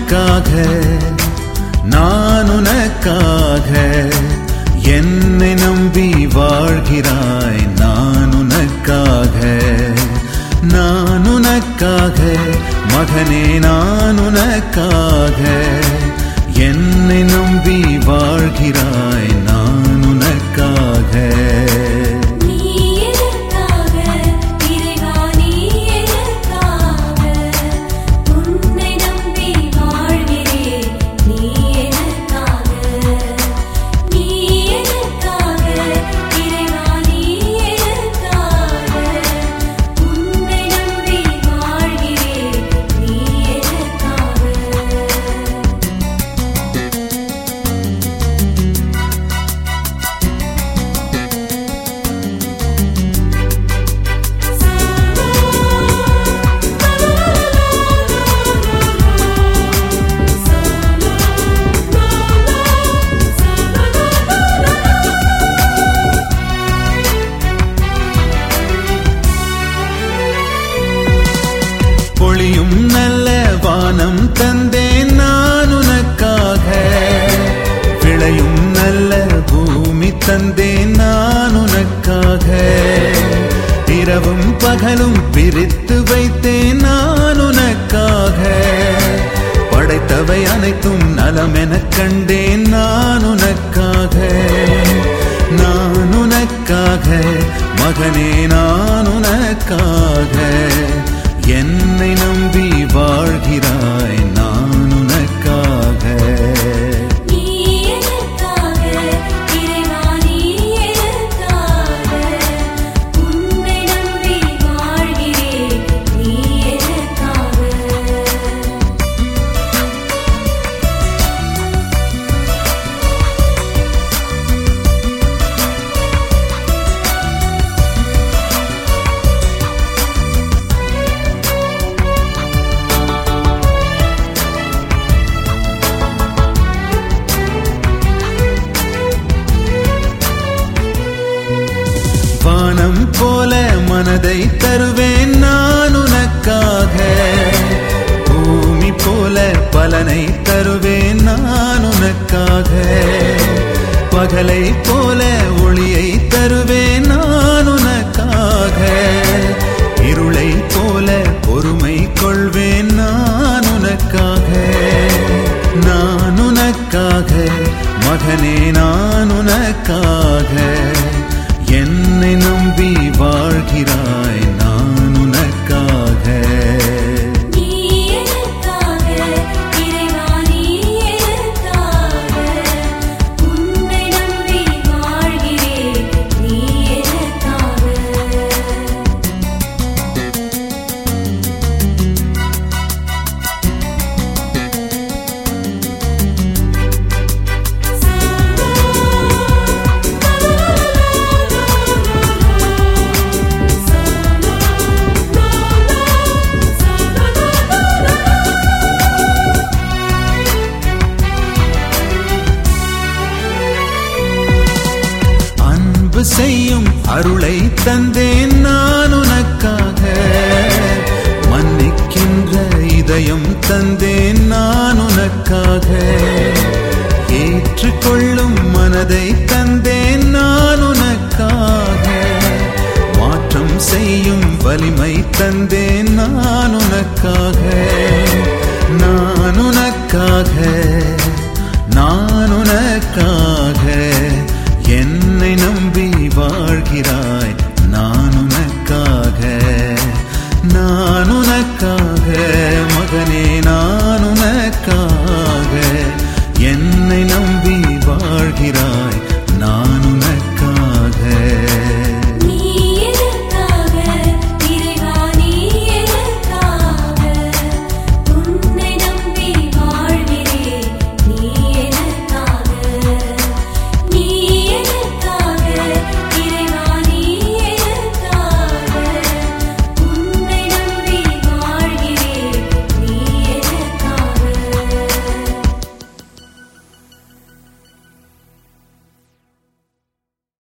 உனக்காக நான் உனக்காக என்னை நம்பி வாழ்கிறாய் நான் உனக்காக நான் உனக்காக மகனே நான் உனக்காக என்னை நம்பி வாழ்கிறாய் நான் உனக்காக நீ எனக்காக இறைவா நீ எனக்காக உன்னை நம்பி வாழ்கிறேன் நீ எனக்காக நீ எனக்காக இறைவா நீ எனக்காக உன்னை நம்பி வாழ்கிறேன் நீ எனக்காக பொழியும் நல்ல வானம் தந்தேன் நான் உனக்காக விளையும் நல்ல பூமி தந்தேன் நான் உனக்காக இரவும் பகலும் பிரித்து வைத்தேன் நான் உனக்காக படைத்தவை அனைத்தும் நலமெனக் கண்டேன் நான் உனக்காக நான் உனக்காக மகனே நான் உனக்காக என்னை நம்பி வாழ்கிறாய் நான் உனக்காக நீ எனக்காக இறைவா நீ எனக்காக உன்னை நம்பி வாழ்கிறேன் நீ எனக்காக வானம் போல மனதை தருவேன் நான் உனக்காக பூமி போல பலனை தருவேன் நான் உனக்காக பகலை போல ஒளியை தருவேன் நான் உனக்காக இருளை போல பொறுமை கொள்வேன் நான் உனக்காக நான் உனக்காக மகனே நான் உனக்காக என்னை நம்பி வாழ்கிறாய் நான் உனக்காக நீ எனக்காக இறைவா நீ எனக்காக உன்னை நம்பி வாழ்கிறேன் நீ எனக்காக அன்பு செய்யும் அருளை தந்தேன் நான் உனக்காக மன்னிக்கின்ற இதயம் தந்தேன் நான் உனக்காக ஏற்றுக்கொள்ளும் மனதை தந்தேன் நான் உனக்காக மாற்றம் செய்யும் வலிமை தந்தேன் நான் உனக்காக நான் உனக்காக